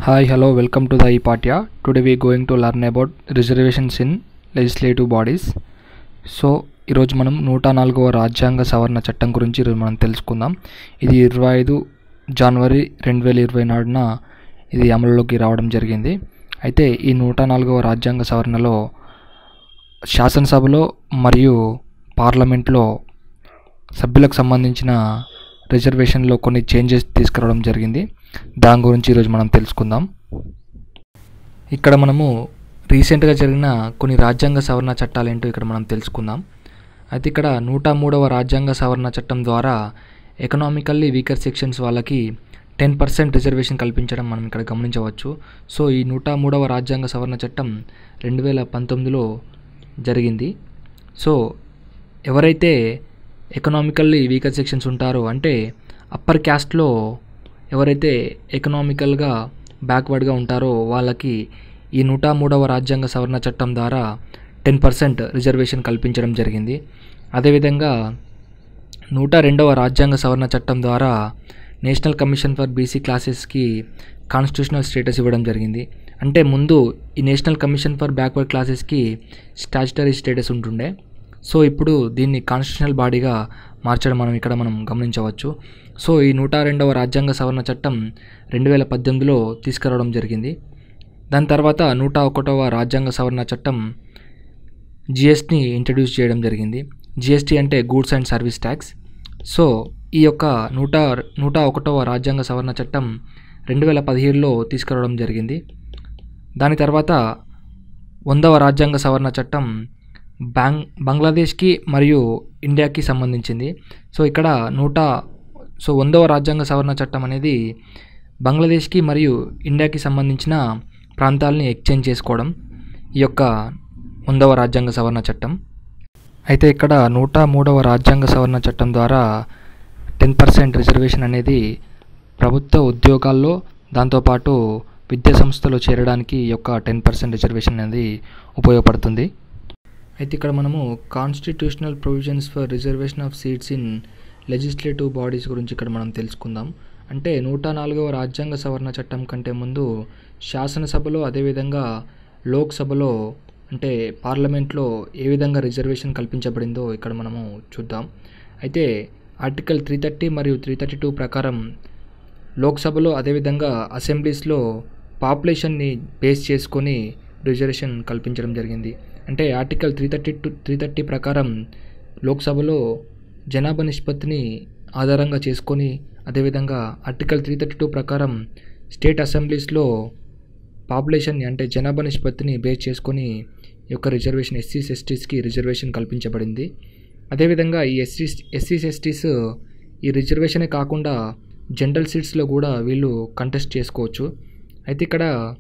Hi, hello, welcome to the ePatya. Today we going to learn about reservations in legislative bodies. So ఈరోజు మనం నూట నాలుగవ రాజ్యాంగ సవరణ చట్టం గురించి ఈరోజు మనం తెలుసుకుందాం ఇది ఇరవై ఐదు జనవరి రెండు వేల ఇరవై నాడున ఇది అమలులోకి రావడం జరిగింది అయితే ఈ నూట నాలుగవ రాజ్యాంగ సవరణలో శాసనసభలో మరియు పార్లమెంట్లో సభ్యులకు సంబంధించిన రిజర్వేషన్లో కొన్ని చేంజెస్ తీసుకురావడం జరిగింది దాని గురించి ఈరోజు మనం తెలుసుకుందాం ఇక్కడ మనము రీసెంట్గా జరిగిన కొన్ని రాజ్యాంగ సవరణ చట్టాలు ఏంటో ఇక్కడ మనం తెలుసుకుందాం అయితే ఇక్కడ నూట మూడవ రాజ్యాంగ సవరణ చట్టం ద్వారా ఎకనామికల్లీ వీకర్ సెక్షన్స్ వాళ్ళకి టెన్ పర్సెంట్ రిజర్వేషన్ కల్పించడం మనం ఇక్కడ గమనించవచ్చు సో ఈ నూట మూడవ రాజ్యాంగ సవరణ చట్టం రెండు వేల పంతొమ్మిదిలో జరిగింది సో ఎవరైతే ఎకనామికల్లీ వీకర్ సెక్షన్స్ ఉంటారో అంటే అప్పర్ క్యాస్ట్లో ఎవరైతే ఎకనామికల్గా బ్యాక్వర్డ్గా ఉంటారో వాళ్ళకి ఈ నూట మూడవ రాజ్యాంగ సవరణ చట్టం ద్వారా టెన్ పర్సెంట్ రిజర్వేషన్ కల్పించడం జరిగింది అదేవిధంగా నూట రెండవ రాజ్యాంగ సవరణ చట్టం ద్వారా నేషనల్ కమిషన్ ఫర్ బీసీ క్లాసెస్కి కాన్స్టిట్యూషనల్ స్టేటస్ ఇవ్వడం జరిగింది అంటే ముందు ఈ నేషనల్ కమిషన్ ఫర్ బ్యాక్వర్డ్ క్లాసెస్కి స్టాచ్యుటరీ స్టేటస్ ఉంటుండే సో ఇప్పుడు దీన్ని కాన్స్టిట్యూషనల్ బాడీగా మార్చడం మనం ఇక్కడ మనం గమనించవచ్చు సో ఈ నూట రెండవ రాజ్యాంగ సవరణ చట్టం రెండు వేల పద్దెనిమిదిలో తీసుకురావడం జరిగింది దాని తర్వాత నూట ఒకటవ రాజ్యాంగ సవరణ చట్టం జిఎస్టీని ఇంట్రడ్యూస్ చేయడం జరిగింది జిఎస్టీ అంటే goods and service tax so ఈ యొక్క నూట నూట ఒకటవ రాజ్యాంగ సవరణ చట్టం రెండు వేల పదిహేడులో తీసుకురావడం జరిగింది దాని తర్వాత వందవ రాజ్యాంగ సవరణ చట్టం బాంగ్ బంగ్లాదేశ్కి మరియు ఇండియాకి సంబంధించింది సో ఇక్కడ నూట సో వందవ రాజ్యాంగ సవరణ చట్టం అనేది బంగ్లాదేశ్కి మరియు ఇండియాకి సంబంధించిన ప్రాంతాలని ఎక్స్చేంజ్ చేసుకోవడం ఈ యొక్క వందవ రాజ్యాంగ సవరణ చట్టం అయితే ఇక్కడ నూట మూడవ రాజ్యాంగ సవరణ చట్టం ద్వారా టెన్ పర్సెంట్ రిజర్వేషన్ అనేది ప్రభుత్వ ఉద్యోగాల్లో దాంతోపాటు విద్యా సంస్థలో చేరడానికి ఈ యొక్క టెన్ పర్సెంట్ రిజర్వేషన్ అనేది ఉపయోగపడుతుంది అయితే ఇక్కడ మనము constitutional provisions for reservation of seats in legislative bodies గురించి ఇక్కడ మనం తెలుసుకుందాం అంటే నూట నాలుగవ రాజ్యాంగ సవరణ చట్టం కంటే ముందు శాసనసభలో అదేవిధంగా లోక్సభలో అంటే పార్లమెంట్లో ఏ విధంగా రిజర్వేషన్ కల్పించబడిందో ఇక్కడ మనము చూద్దాం అయితే ఆర్టికల్ త్రీ థర్టీ మరియు త్రీ థర్టీ టూ ప్రకారం లోక్సభలో అదేవిధంగా అసెంబ్లీస్లో పాపులేషన్ని బేస్ చేసుకొని రిజర్వేషన్ కల్పించడం జరిగింది అంటే article three thirty two three thirty ప్రకారం లోక్సభలో జనాభా నిష్పత్తిని ఆధారంగా చేసుకొని అదేవిధంగా ఆర్టికల్ త్రీ థర్టీ టూ ప్రకారం స్టేట్ అసెంబ్లీస్లో పాపులేషన్ని అంటే జనాభా నిష్పత్తిని బేస్ చేసుకొని ఈ యొక్క రిజర్వేషన్ ఎస్సీస్ ఎస్టీస్కి రిజర్వేషన్ కల్పించబడింది అదేవిధంగా ఈ ఎస్సీస్ ఎస్సీస్ ఎస్టీస్ ఈ రిజర్వేషనే కాకుండా జనరల్ సీట్స్లో కూడా వీళ్ళు కంటెస్ట్ చేసుకోవచ్చు అయితే ఇక్కడ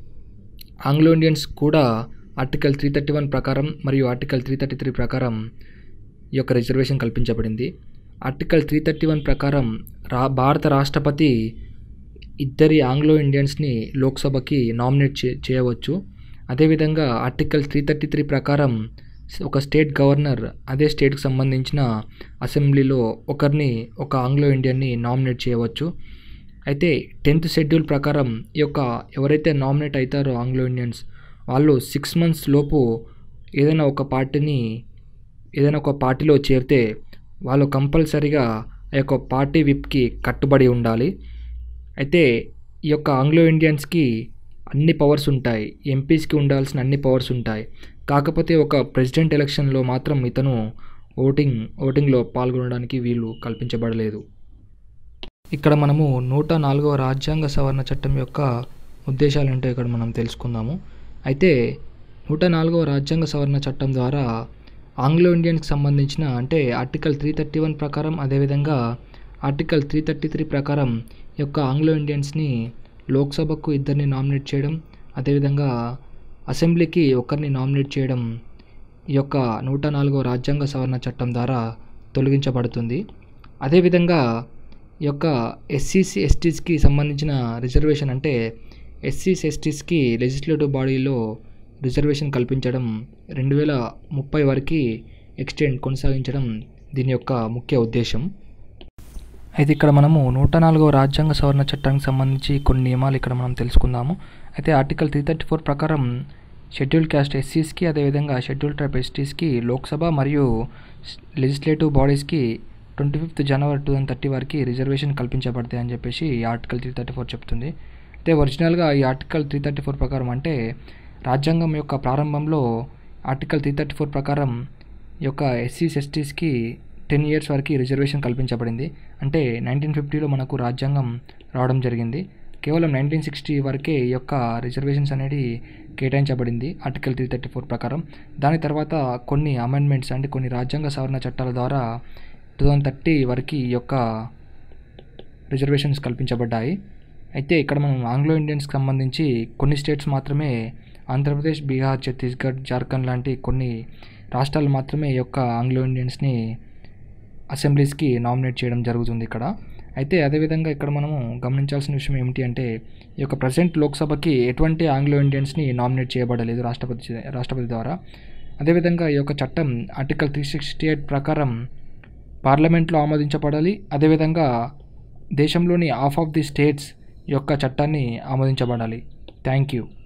ఆంగ్లో ఇండియన్స్ కూడా ఆర్టికల్ త్రీ థర్టీ వన్ ప్రకారం మరియు ఆర్టికల్ త్రీ థర్టీ త్రీ ప్రకారం ఈ యొక్క రిజర్వేషన్ కల్పించబడింది ఆర్టికల్ త్రీ థర్టీ వన్ ప్రకారం రా భారత రాష్ట్రపతి ఇద్దరి ఆంగ్లో ఇండియన్స్ని లోక్సభకి నామినేట్ చే చేయవచ్చు అదేవిధంగా ఆర్టికల్ త్రీ థర్టీ త్రీ ప్రకారం ఒక స్టేట్ గవర్నర్ అదే స్టేట్కి సంబంధించిన అసెంబ్లీలో ఒకరిని ఒక ఆంగ్లో ఇండియన్ని నామినేట్ చేయవచ్చు అయితే టెన్త్ షెడ్యూల్ ప్రకారం ఈ యొక్క ఎవరైతే నామినేట్ అవుతారో ఆంగ్లో ఇండియన్స్ వాళ్ళు సిక్స్ మంత్స్ లోపు ఏదైనా ఒక పార్టీని ఏదైనా ఒక పార్టీలో చేరితే వాళ్ళు కంపల్సరీగా ఆ యొక్క పార్టీ విప్కి కట్టుబడి ఉండాలి అయితే ఈ యొక్క ఆంగ్లో ఇండియన్స్కి అన్ని పవర్స్ ఉంటాయి ఎంపీస్కి ఉండాల్సిన అన్ని పవర్స్ ఉంటాయి కాకపోతే ఒక ప్రెసిడెంట్ ఎలక్షన్లో మాత్రం ఇతను ఓటింగ్ ఓటింగ్లో పాల్గొనడానికి వీలు కల్పించబడలేదు ఇక్కడ మనము నూట నాలుగవ రాజ్యాంగ సవరణ చట్టం యొక్క ఉద్దేశాలు ఏంటో ఇక్కడ మనం తెలుసుకుందాము అయితే నూట నాలుగవ రాజ్యాంగ సవరణ చట్టం ద్వారా ఆంగ్లో ఇండియన్స్కి సంబంధించిన అంటే ఆర్టికల్ త్రీ థర్టీ వన్ ప్రకారం అదేవిధంగా ఆర్టికల్ త్రీ థర్టీ త్రీ ప్రకారం ఈ యొక్క ఆంగ్లో ఇండియన్స్ని లోక్సభకు ఇద్దరిని నామినేట్ చేయడం అదేవిధంగా అసెంబ్లీకి ఒకరిని నామినేట్ చేయడం ఈ యొక్క నూట నాలుగవ రాజ్యాంగ సవరణ చట్టం ద్వారా తొలగించబడుతుంది అదేవిధంగా ఈ యొక్క ఎస్సీసీ ఎస్టీస్కి సంబంధించిన రిజర్వేషన్ అంటే ఎస్సీస్ ఎస్టీస్కి లెజిస్లేటివ్ బాడీలో రిజర్వేషన్ కల్పించడం రెండు వేల ముప్పై వరకు ఎక్స్టెండ్ కొనసాగించడం దీని యొక్క ముఖ్య ఉద్దేశం అయితే ఇక్కడ మనము నూట నాలుగవ రాజ్యాంగ సవరణ చట్టానికి సంబంధించి కొన్ని నియమాలు ఇక్కడ మనం తెలుసుకుందాము అయితే ఆర్టికల్ త్రీ థర్టీ ఫోర్ ప్రకారం షెడ్యూల్ క్యాస్ట్ ఎస్సీస్కి అదేవిధంగా షెడ్యూల్ ట్రైబ్ ఎస్టీస్కి లోక్సభ మరియు లెజిస్లేటివ్ బాడీస్కి ట్వంటీ ఫిఫ్త్ జనవరి టూ థౌసండ్ థర్టీ వరకు రిజర్వేషన్ కల్పించబడతాయి అని చెప్పేసి ఈ ఆర్టికల్ త్రీ థర్టీ ఫోర్ చెప్తుంది అయితే ఒరిజినల్గా ఈ ఆర్టికల్ త్రీ థర్టీ ఫోర్ ప్రకారం అంటే రాజ్యాంగం యొక్క ప్రారంభంలో ఆర్టికల్ త్రీ థర్టీ ఫోర్ ప్రకారం ఈ యొక్క ఎస్సీస్ ఎస్టీస్కి టెన్ ఇయర్స్ వరకు రిజర్వేషన్ కల్పించబడింది అంటే నైన్టీన్ ఫిఫ్టీలో మనకు రాజ్యాంగం రావడం జరిగింది కేవలం నైన్టీన్ సిక్స్టీ వరకే ఈ యొక్క రిజర్వేషన్స్ అనేది కేటాయించబడింది ఆర్టికల్ త్రీ థర్టీ ఫోర్ ప్రకారం దాని తర్వాత కొన్ని అమెండ్మెంట్స్ అంటే కొన్ని రాజ్యాంగ సవరణ చట్టాల ద్వారా టూ థౌజండ్ థర్టీ వరకు ఈ యొక్క రిజర్వేషన్స్ కల్పించబడ్డాయి అయితే ఇక్కడ మనం ఆంగ్లో ఇండియన్స్కి సంబంధించి కొన్ని స్టేట్స్ మాత్రమే ఆంధ్రప్రదేశ్ బీహార్ ఛత్తీస్గఢ్ జార్ఖండ్ లాంటి కొన్ని రాష్ట్రాలు మాత్రమే ఈ యొక్క ఆంగ్లో ఇండియన్స్ని అసెంబ్లీస్కి నామినేట్ చేయడం జరుగుతుంది ఇక్కడ అయితే అదేవిధంగా ఇక్కడ మనము గమనించాల్సిన విషయం ఏమిటి అంటే ఈ యొక్క ప్రజెంట్ లోక్సభకి ఎటువంటి ఆంగ్లో ఇండియన్స్ని నామినేట్ చేయబడలేదు రాష్ట్రపతి రాష్ట్రపతి ద్వారా అదేవిధంగా ఈ యొక్క చట్టం ఆర్టికల్ త్రీ సిక్స్టీ ఎయిట్ ప్రకారం పార్లమెంట్లో ఆమోదించబడాలి అదేవిధంగా దేశంలోని హాఫ్ ఆఫ్ ది స్టేట్స్ యొక్క చట్టాన్ని ఆమోదించబడాలి థ్యాంక్ యూ